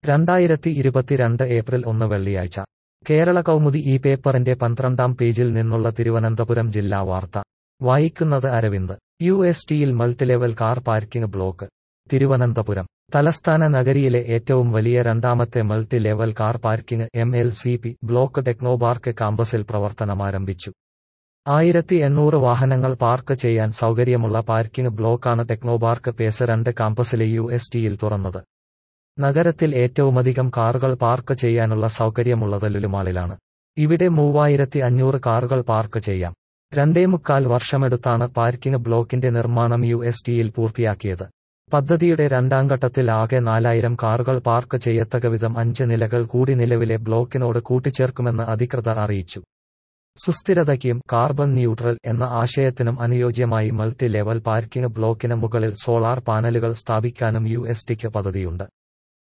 രണ്ടായിരത്തി ഇരുപത്തിരണ്ട് ഏപ്രിൽ ഒന്ന് വെള്ളിയാഴ്ച കേരള കൗമുദി ഈ പേപ്പറിന്റെ പന്ത്രണ്ടാം പേജിൽ നിന്നുള്ള തിരുവനന്തപുരം ജില്ലാ വാർത്ത വായിക്കുന്നത് അരവിന്ദ് യു എസ് ടിയിൽ multilevel car parking block Thiruvananthapuram തലസ്ഥാന നഗരിയിലെ ഏറ്റവും വലിയ രണ്ടാമത്തെ multi level car parking M L C P block Technopark കാമ്പസിൽ പ്രവർത്തനമാരംഭിച്ചു ആയിരത്തി എണ്ണൂറ് വാഹനങ്ങൾ പാർക്ക് ചെയ്യാൻ സൗകര്യമുള്ള പാർക്കിംഗ് ബ്ലോക്കാണ് ടെക്നോപാർക്ക് പേസ് രണ്ട് കാമ്പസിലെ യു എസ് ടിയിൽ തുറന്നത് നഗരത്തിൽ ഏറ്റവുമധികം കാറുകൾ പാർക്ക് ചെയ്യാനുള്ള സൗകര്യമുള്ളത് ലുലുമാളിലാണ് ഇവിടെ മൂവായിരത്തി അഞ്ഞൂറ് കാറുകൾ പാർക്ക് ചെയ്യാം രണ്ടേമുക്കാൽ വർഷമെടുത്താണ് പാർക്കിംഗ് ബ്ലോക്കിന്റെ നിർമ്മാണം യു എസ് ടിയിൽ പൂർത്തിയാക്കിയത് പദ്ധതിയുടെ രണ്ടാം ഘട്ടത്തിൽ ആകെ നാലായിരം കാറുകൾ പാർക്ക് ചെയ്യത്തക്കവിധം അഞ്ച് നിലകൾ കൂടി നിലവിലെ ബ്ലോക്കിനോട് കൂട്ടിച്ചേർക്കുമെന്ന് അധികൃതർ അറിയിച്ചു സുസ്ഥിരതയ്ക്കും കാർബൺ ന്യൂട്രൽ എന്ന ആശയത്തിനും അനുയോജ്യമായി മൾട്ടി ലെവൽ പാർക്കിംഗ് ബ്ലോക്കിന് മുകളിൽ സോളാർ പാനലുകൾ സ്ഥാപിക്കാനും യു എസ് ടിക്ക് പദ്ധതിയുണ്ട്